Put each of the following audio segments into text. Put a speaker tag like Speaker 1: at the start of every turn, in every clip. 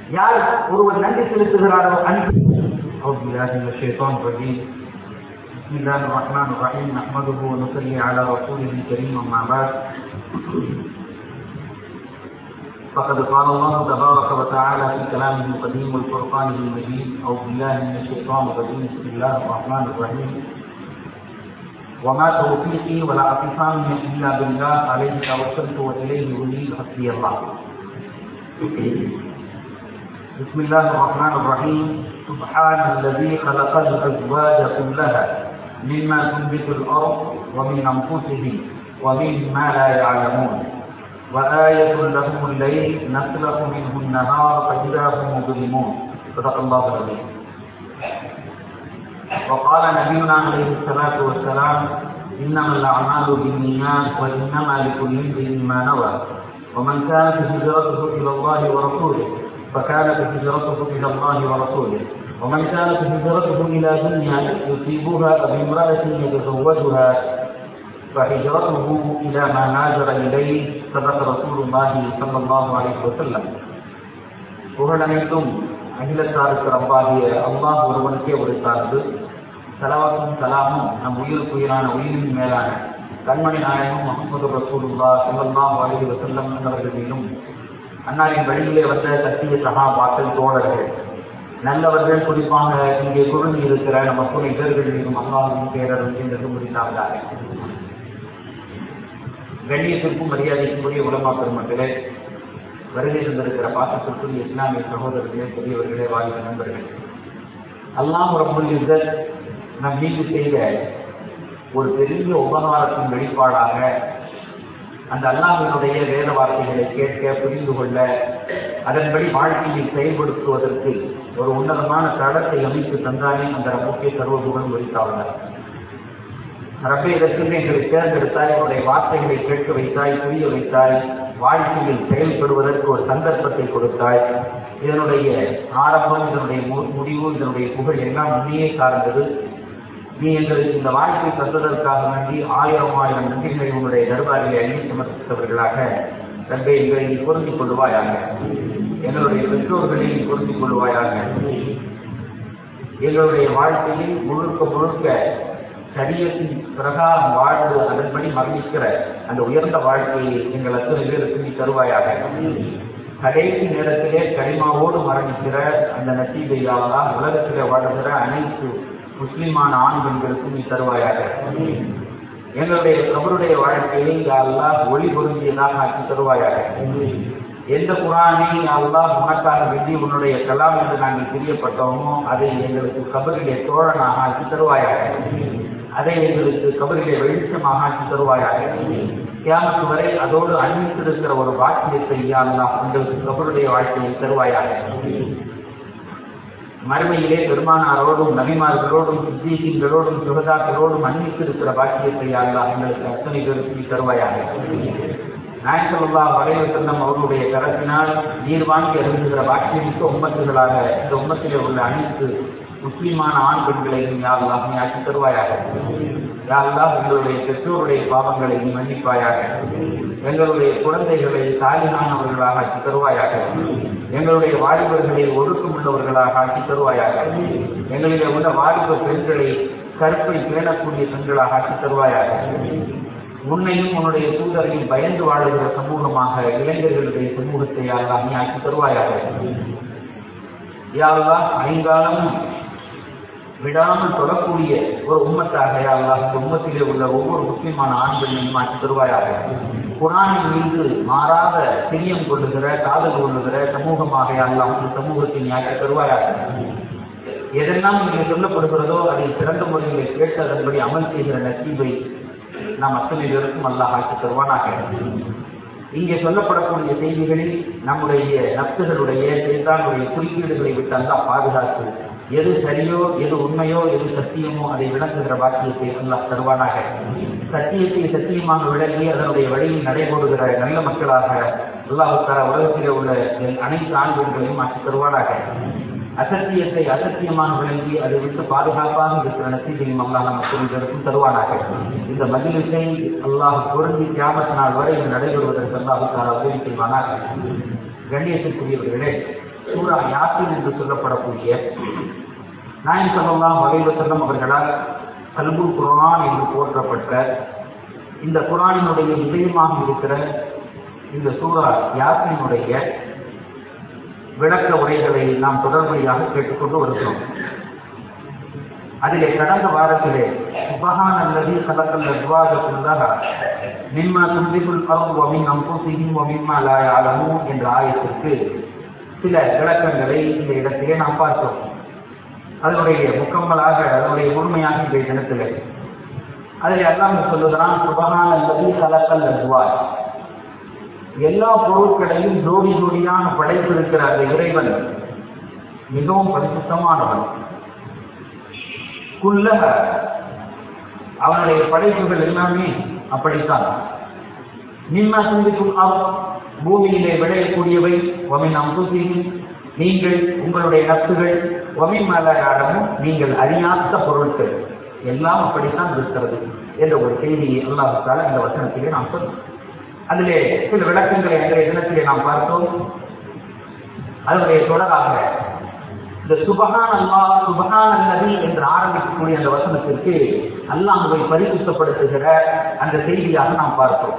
Speaker 1: யார் ஒருவர் நன்றி செலுத்துகிறாரோ அன்பு أعوذ بالله من الشيطان الرجيم بسم الله الرحمن الرحيم نحمده ونصلي على رسوله الكريم أما بعد فقد قال الله تبارك وتعالى في كلامه القديم والفرقان المجيد أعوذ بالله من الشيطان الرجيم بسم الله الرحمن الرحيم وما توفيقي ولا اعتصامي إلا بالله عليه توكلت وإليه أنيب حسبي الله بسم الله الرحمن الرحيم سبحان الذي خلق الأزواج كلها مما تنبت الأرض ومن أنفسهم ومما لا يعلمون وآية لهم الليل نسلخ منه النهار فإذا هم مظلمون صدق الله العظيم وقال نبينا عليه الصلاة والسلام إنما الأعمال بالنيات وإنما لكل امرئ ما نوى ومن كانت هجرته إلى الله ورسوله فكانت هجرته إلى الله ورسوله ومن كانت هجرته إلى دنيا يصيبها أو امرأة يتزوجها فهجرته إلى ما هاجر إليه صدق رسول الله صلى الله عليه وسلم புகழனைத்தும் அகிலத்தாருக்கு ரப்பாகிய அல்லாஹ் ஒருவனுக்கே ஒரு சார்பு சலவாத்தும் சலாமும் நம் உயிருக்கு உயிரான உயிரின் மேலான கண்மணி நாயகம் முகமது ரசூலுல்லா ஸல்லல்லாஹு அலைஹி வஸல்லம் என்பவர்கள் மீதும் அன்னாரின் வழியிலே வந்த சத்திய சகாபாக்கள் தோழர்கள் நல்லவர்கள் குறிப்பாக இங்கே குழுமி இருக்கிற நம்ம துணை பேர்கள் மீதும் அல்லாஹின் பேரரும் என்று முடிந்தார்கள் கண்ணியத்திற்கும் மரியாதைக்குரிய உலமா பெருமக்களே வருகை தந்திருக்கிற பாசத்திற்குரிய இஸ்லாமிய சகோதரர்களே பெரியவர்களே வாழ்ந்த நண்பர்கள் அல்லாம் ரபுல் யுத்தர் நம் மீது செய்த ஒரு பெரிய உபகாரத்தின் வெளிப்பாடாக அந்த அல்லாஹினுடைய வேத வார்த்தைகளை கேட்க புரிந்து கொள்ள அதன்படி வாழ்க்கையை செயல்படுத்துவதற்கு ஒரு உன்னதமான தடத்தை அமைத்து தந்தானே அந்த ரப்புக்கே சர்வபுகன் உரித்தாளர் ரப்பை இடத்தில் எங்களை தேர்ந்தெடுத்தாய் அவருடைய வார்த்தைகளை கேட்க வைத்தாய் புரிய வைத்தாய் வாழ்க்கையில் செயல்படுவதற்கு ஒரு சந்தர்ப்பத்தை கொடுத்தாய் இதனுடைய ஆரம்பம் இதனுடைய முடிவு இதனுடைய புகழ் எல்லாம் உன்னையே சார்ந்தது நீ எங்களுக்கு இந்த வாழ்க்கை தந்ததற்காக வேண்டி ஆயிரம் ஆயிரம் நன்றிகளை உன்னுடைய தர்பாரிலே அள்ளி சமர்ப்பித்தவர்களாக தந்தை எங்களை நீ பொருந்திக் கொள்வாயாக எங்களுடைய பெற்றோர்களை நீ பொருந்திக் கொள்வாயாக எங்களுடைய வாழ்க்கையில் முழுக்க முழுக்க சரியத்தின் பிரகாரம் வாழ்ந்து அதன்படி மரணிக்கிற அந்த உயர்ந்த வாழ்க்கையை எங்கள் அத்தனை பேருக்கு நீ தருவாயாக கடைசி நேரத்திலே களிமாவோடு மரணிக்கிற அந்த நசீபையாவதான் உலகத்திலே வாழ்கிற அனைத்து முஸ்லிமான ஆண் பெண்களுக்கும் நீ தருவாயாக எங்களுடைய கபருடைய வாழ்க்கையை யாரெல்லாம் ஒளி பொருந்தியதாக ஆக்கி தருவாயாக எந்த குரானை அல்லாஹ் உனக்காக வேண்டி உன்னுடைய கலாம் என்று நாங்கள் பிரியப்பட்டோமோ அதை எங்களுக்கு கபரிலே தோழனாக ஆக்கி தருவாயாக அதை எங்களுக்கு கபரிலே வெளிச்சமாக ஆக்கி தருவாயாக கியாமத்து வரை அதோடு அணிவித்திருக்கிற ஒரு பாக்கியத்தை யாரெல்லாம் உங்களுக்கு கபருடைய வாழ்க்கையை தருவாயாக மறுமையிலே பெருமானாரோடும் நபிமார்களோடும் சித்தீகங்களோடும் சுகதாக்களோடும் அன்பித்திருக்கிற பாக்கியத்தை யாரெல்லாம் எங்களுக்கு அத்தனை பேருக்கு தருவாயாக நாயக்கல்லா வரைவு செல்லம் அவர்களுடைய கரத்தினால் நீர் வாங்கி அருந்துகிற பாக்கியமிக்க உம்மத்துகளாக இந்த உம்மத்திலே உள்ள அனைத்து முஸ்லிமான ஆண் பெண்களை நீ யாரெல்லாம் நீ ஆக்கி தருவாயாக யாரெல்லாம் எங்களுடைய பெற்றோருடைய பாவங்களை நீ மன்னிப்பாயாக எங்களுடைய குழந்தைகளை தாலினானவர்களாக ஆக்கி தருவாயாக எங்களுடைய வாலிபர்களை ஒழுக்கமுள்ளவர்களாக ஆக்கி தருவாயாக எங்களிலே உள்ள வாலிப பெண்களை கற்பை பேணக்கூடிய பெண்களாக ஆக்கி தருவாயாக உன்னையும் உன்னுடைய தூதரையும் பயந்து வாழுகிற சமூகமாக இளைஞர்களுடைய சமூகத்தை யாரெல்லாம் நீ ஆக்கி தருவாயாக யாரெல்லாம் ஐங்காலமும் விடாமல் தொடக்கூடிய ஒரு உம்மத்தாக யாரெல்லாம் இந்த உம்மத்திலே உள்ள ஒவ்வொரு முக்கியமான ஆண்களையும் ஆக்கி தருவாயாக குரானின் மீது மாறாத பிரியம் கொள்ளுகிற காதல் கொள்ளுகிற சமூகமாக யாரெல்லாம் இந்த சமூகத்தை நீ ஆக்கி தருவாயாக எதெல்லாம் இங்கே சொல்லப்படுகிறதோ அதை சிறந்த முறையில் கேட்டு அதன்படி அமல் செய்கிற நசீபை நாம் அத்தனை பேருக்கும் அல்லாஹ் ஆக்கி தருவானாக இங்கே சொல்லப்படக்கூடிய செய்திகளில் நம்முடைய நப்சுகளுடைய செய்தானுடைய குறுக்கீடுகளை விட்டு அல்லாஹ் பாதுகாத்து எது சரியோ எது உண்மையோ எது சத்தியமோ அதை விளக்குகிற பாக்கியத்தை அல்லாஹ் தருவானாக சத்தியத்தை சத்தியமாக விளங்கி அதனுடைய வழியில் நடைபோடுகிற நல்ல மக்களாக அல்லாஹுக்கார உலகத்திலே உள்ள என் அனைத்து ஆண்களையும் ஆக்கி தருவானாக அசத்தியத்தை அசத்தியமாக விளங்கி அதை விட்டு பாதுகாப்பாக இருக்கிற நசீபையும் அல்லாஹ் நம்ம புரிந்ததற்கும் தருவானாக இந்த மதிலிசை அல்லாஹ் பொருந்தி கியாமத் நாள் வரை இது நடைபெறுவதற்கு அல்லாஹுக்காக உதவி செய்வானாக கண்ணியத்திற்குரியவர்களே சூரா யாசின் என்று சொல்லப்படக்கூடிய நாயன் சொல்லலாம் வகைவ செல்லம் அவர்களால் கல்புல் குரான் என்று போற்றப்பட்ட இந்த குரானினுடைய இதயமாக இருக்கிற இந்த சூரா யாசினுடைய விளக்க உரைகளை நாம் தொடர்படியாக கேட்டுக்கொண்டு வருகிறோம் அதிலே கடந்த வாரத்திலே சுபஹான் அல்லது கலக்கல் அத்வாக குல்லக மிம்மா துந்திகுல் அருள் வமின் அம்புசிஹிம் வமிம்மா லா யாலமூன் என்ற ஆயத்திற்கு சில விளக்கங்களை இந்த இடத்திலே நாம் பார்த்தோம் அதனுடைய முக்கம்மலாக அதனுடைய முழுமையாக இன்றைய தினத்திலே அதில் எல்லாம் சொல்லுகிறான் சுபஹான் அல்லது கலக்கல் அத்வாஜ் எல்லா பொருட்களையும் ஜோடி ஜோடியான படைப்பு இருக்கிற அந்த இறைவன் மிகவும் பரிசுத்தமானவன் குல்லக அவனுடைய படைப்புகள் எல்லாமே அப்படித்தான் நின்ன சிந்திக்கும் பூமியிலே விளையக்கூடியவை ஒமின் அம்புசியும் நீங்கள் உங்களுடைய நட்புகள் ஒமின் மலையாடமும் நீங்கள் அறியாத பொருட்கள் எல்லாம் அப்படித்தான் இருக்கிறது என்ற ஒரு செய்தியை அல்லாஹால இந்த வசனத்திலே நாம் சொன்னோம் அதிலே சில விளக்கங்களை அன்றைய தினத்திலே நாம் பார்த்தோம் அதனுடைய தொடராக இந்த சுபகான் அல்லா சுபகான் அல்லது என்று ஆரம்பிக்கக்கூடிய அந்த வசனத்திற்கு அல்லாஹுவை பரிசுத்தப்படுத்துகிற அந்த செய்தியாக நாம் பார்த்தோம்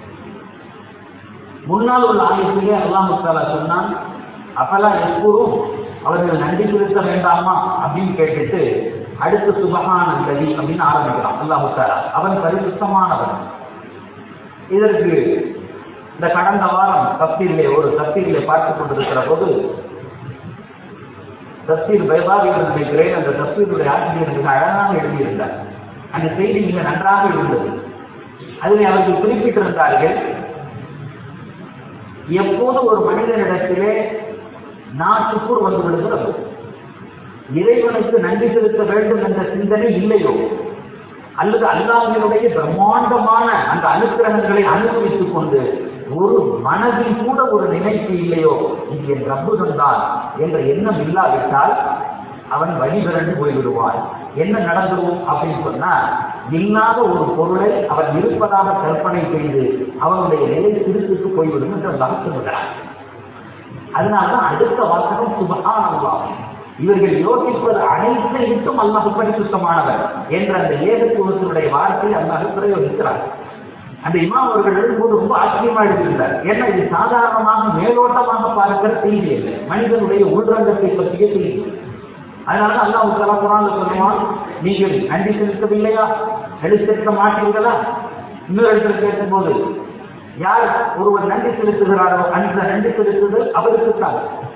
Speaker 1: முன்னால் உள்ள ஆயத்திலே அல்லாஹு தாலா சொன்னான் அப்பலா எப்போதும் அவர்கள் நன்றி செலுத்த வேண்டாமா அப்படின்னு கேட்டுட்டு அடுத்து சுபகான் அல்லதி அப்படின்னு ஆரம்பிக்கிறான் அல்லாஹு தாலா அவன் பரிசுத்தமானவன் இதற்கு இந்த கடந்த வாரம் தப்தீரிலே ஒரு தப்தீரிலே பார்த்துக் கொண்டிருக்கிற போது தப்தீர் பைபாவி நினைக்கிறேன் அந்த தப்தீருடைய ஆசிரியர் மிக அழகாக எழுதியிருந்தார் அந்த செய்தி மிக நன்றாக இருந்தது அதில் அவர்கள் குறிப்பிட்டிருந்தார்கள் எப்போது ஒரு மனிதனிடத்திலே நாட்டுக்குள் வந்து விடுகிறது இறைவனுக்கு நன்றி செலுத்த வேண்டும் என்ற சிந்தனை இல்லையோ அல்லது அல்லாஹினுடைய பிரம்மாண்டமான அந்த அனுக்கிரகங்களை அனுபவித்துக் கொண்டு ஒரு மனதில் கூட ஒரு நினைப்பு இல்லையோ இது என் ரப்பு தந்தான் என்ற எண்ணம் இல்லாவிட்டால் அவன் வழிபிறந்து போய்விடுவான் என்ன நடந்துடும் அப்படின்னு சொன்னா இல்லாத ஒரு பொருளை அவன் இருப்பதாக கற்பனை செய்து அவனுடைய நிலை திருத்துக்கு போய்விடும் என்று அல்லாஹ் சொல்லுகிறான் அதனால்தான் அடுத்த வாசகம் சுபகான் அல்லாஹ் இவர்கள் யோசிப்பது அனைத்தையும் அல்லாஹ் பரிசுத்தமானவர் என்ற அந்த ஏகத்துவத்தினுடைய வார்த்தையை அல்லாஹ் பிரயோகிக்கிறார் அந்த இமாம் அவர்கள் எழுதும்போது ரொம்ப ஆச்சரியமா எழுதியிருந்தார் ஏன்னா இது சாதாரணமாக மேலோட்டமாக பார்க்கிற செய்தி இல்லை மனிதனுடைய உள்ரங்கத்தை பற்றிய செய்தி அதனால அல்லாஹ் தலா குரான் சொல்லுவான் நீங்கள் நன்றி செலுத்தவில்லையா எழுத்திருக்க மாட்டீர்களா இன்னொரு இடத்துல கேட்கும்போது யார் ஒருவர் நன்றி செலுத்துகிறாரோ அந்த நன்றி செலுத்துதல் அவருக்குத்தான்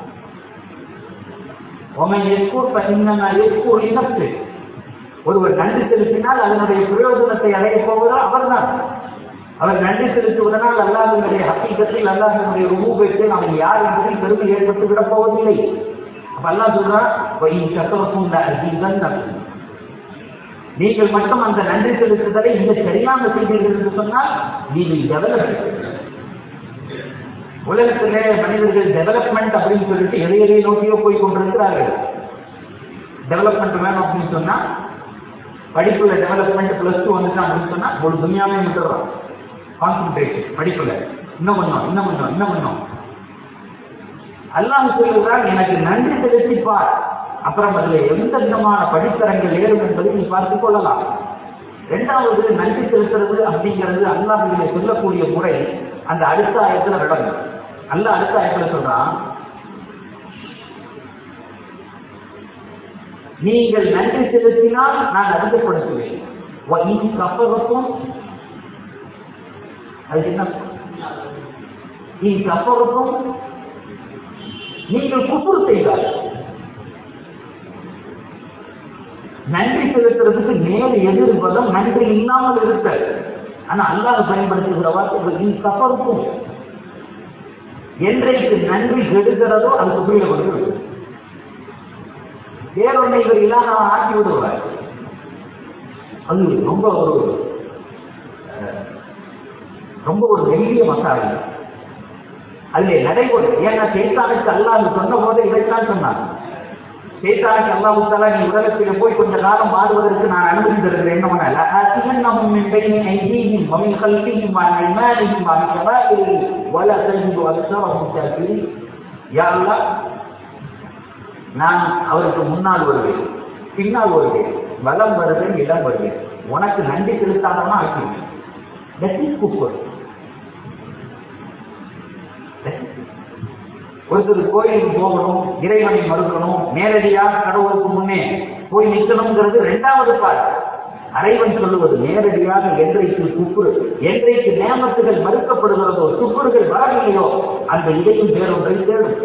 Speaker 1: உமை எக்கூர் இன்னமா எக்கூர் இனத்து ஒருவர் நன்றி செலுத்தினால் அதனுடைய பிரயோஜனத்தை அடையப் போவதோ அவர்தான் அவர் நன்றி செலுத்துவதனால் அல்லாஹினுடைய ஹக்கீகத்தில் அல்லாஹினுடைய ரூபத்தை நாம் யார் என்பதில் பெருமை ஏற்பட்டு விடப் போவதில்லை அப்ப அல்லா சொல்றான் சக்கரக்கும் அஜீதன் நீங்கள் மட்டும் அந்த நன்றி செலுத்துதலை இந்த சரியான செய்தீர்கள் என்று சொன்னால் நீங்கள் டெவலப் உலகத்திலே மனிதர்கள் டெவலப்மெண்ட் அப்படின்னு சொல்லிட்டு எதை எதை நோக்கியோ போய் கொண்டிருக்கிறார்கள் டெவலப்மெண்ட் வேணும் அப்படின்னு சொன்னா படிப்புல டெவலப்மெண்ட் பிளஸ் டூ வந்துட்டான் அப்படின்னு சொன்னா ஒரு துணியாவே விட்டுறோம் கான்சன்ட்ரேஷன் படிப்புல இன்னும் பண்ணும் இன்னும் பண்ணும் இன்னும் பண்ணும் அல்லாஹ் சொல்லுகிறார் எனக்கு நன்றி செலுத்திப்பார் அப்புறம் அதுல எந்த விதமான படித்தரங்கள் ஏறும் என்பதை நீ பார்த்துக் கொள்ளலாம் இரண்டாவது நன்றி செலுத்துறது அப்படிங்கிறது அல்லாஹிலே சொல்லக்கூடிய முறை அந்த அடுத்த ஆயத்துல நடக்கும் அல்ல அடுத்த ஆயத்துல சொல்றான் நீங்கள் நன்றி செலுத்தினால் நான் அதிகப்படுத்துவேன் கப்பகத்தும் அது என்ன நீ கப்பகத்தும் நீங்கள் குப்புறு செய்தால் நன்றி செலுத்துறதுக்கு நேர் எதிர் பதம் நன்றி இல்லாமல் இருக்க ஆனா அல்லாத பயன்படுத்துகிற வார்த்தை நீ கப்பருக்கும் என்றைக்கு நன்றி கெடுகிறதோ அது குப்பையில கொண்டு வேறொன்னை இவர் இல்லாம ஆக்கி விடுவார் அது ரொம்ப ஒரு ரொம்ப ஒரு மெல்லிய மசாலா அதிலே நடைமுறை ஏன்னா சேத்தானுக்கு அல்லாஹ் சொன்ன போது இதைத்தான் சொன்னான் சேத்தானுக்கு அல்லாஹ் தலா நீ உலகத்திலே போய் கொஞ்ச காலம் மாறுவதற்கு நான் அனுமதி தருகிறேன் என்ன பண்ணல அசிமன்னஹும் மின் பைனி ஐதீஹிம் வ மின் கல்பிஹிம் வ மின் ஐமானிஹிம் வ மின் ஷமாஇலிஹிம் வ லா தஜிது அக்ஸரஹும் ஷாக்கிரீன் யா அல்லாஹ் நான் அவருக்கு முன்னால் வருவேன் பின்னால் வருவேன் வலம் வருவேன் இடம் வருவேன் உனக்கு நன்றி செலுத்தாதவனா ஆக்கிடுவேன் That is kufr. ஒருத்தர் கோயிலுக்கு போகணும் இறைவனை மறுக்கணும் நேரடியாக கடவுளுக்கு முன்னே போய் நிற்கணுங்கிறது இரண்டாவது பாட்டு அறைவன் சொல்லுவது நேரடியாக என்றைக்கு குப்புறு என்றைக்கு நேமத்துகள் மறுக்கப்படுகிறதோ சுக்குறுகள் வரவில்லையோ அந்த இதையும் பேரொன்றை தேடும்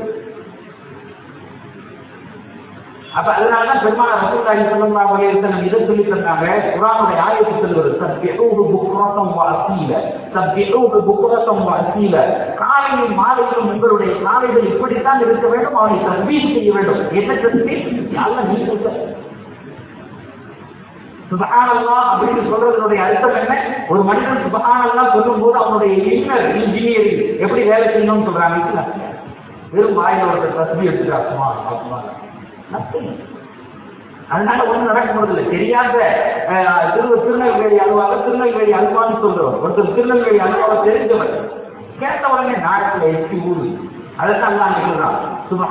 Speaker 1: அப்ப அதனாலதான் பெருமான ரசூல்லாஹி ஸல்லல்லாஹு அலைஹி வஸல்லம் இதை சொல்லி தந்தாங்க குர்ஆனுடைய ஆயத்து சொல்கிறது சப்பிஹூஹு புக்ரத்தம் வ அசீல சப்பிஹூஹு புக்ரத்தம் வ அசீல காலையும் மாலையிலும் உங்களுடைய காலைகள் இப்படித்தான் இருக்க வேண்டும் அவனை தஸ்பீஹ் செய்ய வேண்டும் என்ன தஸ்பீஹ் யாரெல்லாம் நீ சொல்ற சுபஹானல்லாஹ் அப்படின்னு சொல்றதனுடைய அர்த்தம் என்ன ஒரு மனிதன் சுபஹானல்லாஹ் சொல்லும்போது அவனுடைய இன்னர் இன்ஜினியரிங் எப்படி வேலை செய்யணும்னு சொல்றாங்க வெறும் வாயில ஒரு தஸ்பீஹ் எடுத்துட்டு அப்புமா அப்புமா அதனால ஒண்ணும் நடக்க முடியல தெரியாத திரு திருநெல்வேலி அல்வாவை திருநெல்வேலி அல்வான்னு சொல்றோம் ஒருத்தர் திருநெல்வேலி அல்வாவை தெரிஞ்சவர் கேட்ட உடனே நாட்டில் எட்டி ஊரு அதைத்தான் நான் சொல்றான்